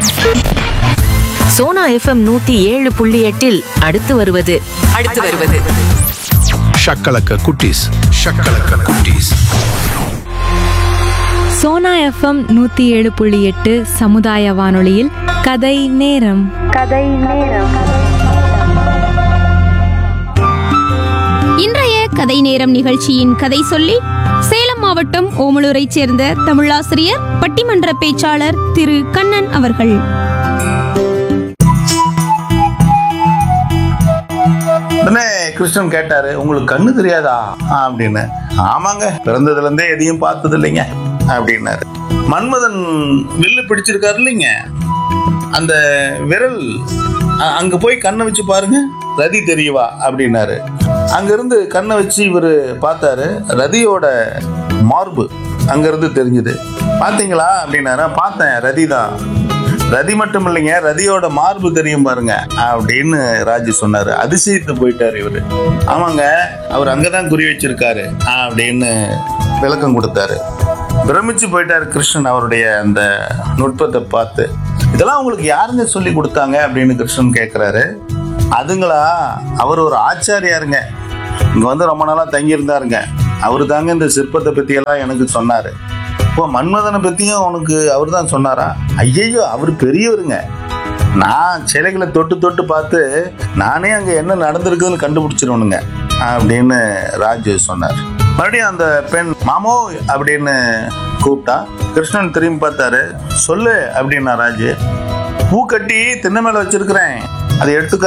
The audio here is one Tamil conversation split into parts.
சோனா எஃப்எம் நூத்தி ஏழு புள்ளி எட்டில் அடுத்து வருவது அடுத்து வருவது ஷக்கலக்க குட்டீஸ் ஷக்கலக்க குட்டீஸ் சோனா எஃப்எம் நூற்றி ஏழு புள்ளி எட்டு சமுதாய வானொலியில் கதை நேரம் இன்றைய கதை நேரம் நிகழ்ச்சியின் கதை சொல்லி சேலம் மாவட்டம் ஓமலூரைச் சேர்ந்த தமிழாசிரியர் பட்டிமன்ற பேச்சாளர் திரு கண்ணன் அவர்கள் உடனே கிருஷ்ணன் கேட்டாரு உங்களுக்கு கண்ணு தெரியாதா அப்படின்னு ஆமாங்க பிறந்ததுல இருந்தே எதையும் பார்த்தது இல்லைங்க அப்படின்னாரு மன்மதன் வில்லு பிடிச்சிருக்காரு இல்லைங்க அந்த விரல் அ- அங்க போய் கண்ணை வச்சு பாருங்க ரதி தெரியவா அப்படின்னாரு அங்கிருந்து கண்ணை வச்சு இவர் பார்த்தாரு ரதியோட மார்பு அங்கிருந்து தெரிஞ்சுது பாத்தீங்களா அப்படின்னாரு பார்த்தேன் ரதி தான் ரதி மட்டும் இல்லைங்க ரதியோட மார்பு தெரியும் பாருங்க அப்படின்னு ராஜு சொன்னாரு அதிசயத்து போயிட்டாரு இவரு ஆமாங்க அவர் அங்கதான் குறி வச்சிருக்காரு அப்படின்னு விளக்கம் கொடுத்தாரு பிரமிச்சு போயிட்டாரு கிருஷ்ணன் அவருடைய அந்த நுட்பத்தை பார்த்து இதெல்லாம் உங்களுக்கு யாருங்க சொல்லி கொடுத்தாங்க அப்படின்னு கிருஷ்ணன் கேட்குறாரு அதுங்களா அவர் ஒரு ஆச்சாரியாருங்க இங்க வந்து ரொம்ப நாளா தங்கி இருந்தாருங்க அவரு தாங்க இந்த சிற்பத்தை பத்தி எல்லாம் எனக்கு சொன்னாரு இப்போ மன்மதனை பத்தியும் உனக்கு அவர் தான் சொன்னாரா ஐயையோ அவர் பெரியவருங்க நான் சிலைகளை தொட்டு தொட்டு பார்த்து நானே அங்க என்ன நடந்திருக்குதுன்னு கண்டுபிடிச்சிருவனுங்க அப்படின்னு ராஜு சொன்னார் மறுபடியும் அந்த பெண் மாமோ அப்படின்னு கூப்பிட்டா கிருஷ்ணன் திரும்பி பார்த்தாரு சொல்லு அப்படின்னா ராஜு பூ கட்டி திண்ணை மேல வச்சிருக்கிறேன் அதை எடுத்துக்க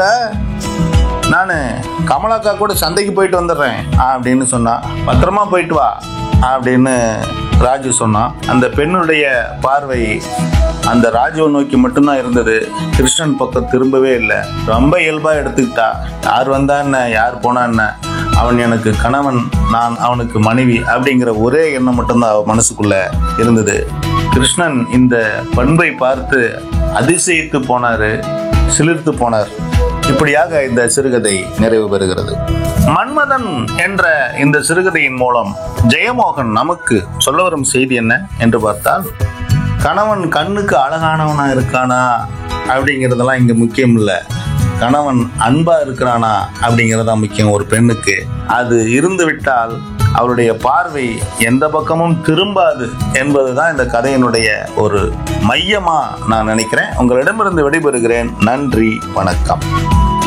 நான் கமலாக்கா கூட சந்தைக்கு போயிட்டு வந்துடுறேன் அப்படின்னு சொன்னா பத்திரமா போயிட்டு வா அப்படின்னு ராஜு சொன்னான் அந்த பெண்ணுடைய பார்வை அந்த ராஜுவை நோக்கி மட்டும்தான் இருந்தது கிருஷ்ணன் பக்கம் திரும்பவே இல்லை ரொம்ப இயல்பா எடுத்துக்கிட்டா யார் வந்தா என்ன யார் போனா என்ன அவன் எனக்கு கணவன் நான் அவனுக்கு மனைவி அப்படிங்கிற ஒரே எண்ணம் மட்டும்தான் அவ மனசுக்குள்ள இருந்தது கிருஷ்ணன் இந்த பண்பை பார்த்து அதிசயித்து போனாரு சிலிர்த்து போனார் இப்படியாக இந்த சிறுகதை நிறைவு பெறுகிறது மன்மதன் என்ற இந்த சிறுகதையின் மூலம் ஜெயமோகன் நமக்கு சொல்ல வரும் செய்தி என்ன என்று பார்த்தால் கணவன் கண்ணுக்கு அழகானவனா இருக்கானா அப்படிங்கிறதெல்லாம் இங்க முக்கியம் இல்லை கணவன் அன்பா இருக்கிறானா அப்படிங்கிறது தான் முக்கியம் ஒரு பெண்ணுக்கு அது இருந்து விட்டால் அவருடைய பார்வை எந்த பக்கமும் திரும்பாது என்பதுதான் இந்த கதையினுடைய ஒரு மையமா நான் நினைக்கிறேன் உங்களிடமிருந்து விடைபெறுகிறேன் நன்றி வணக்கம்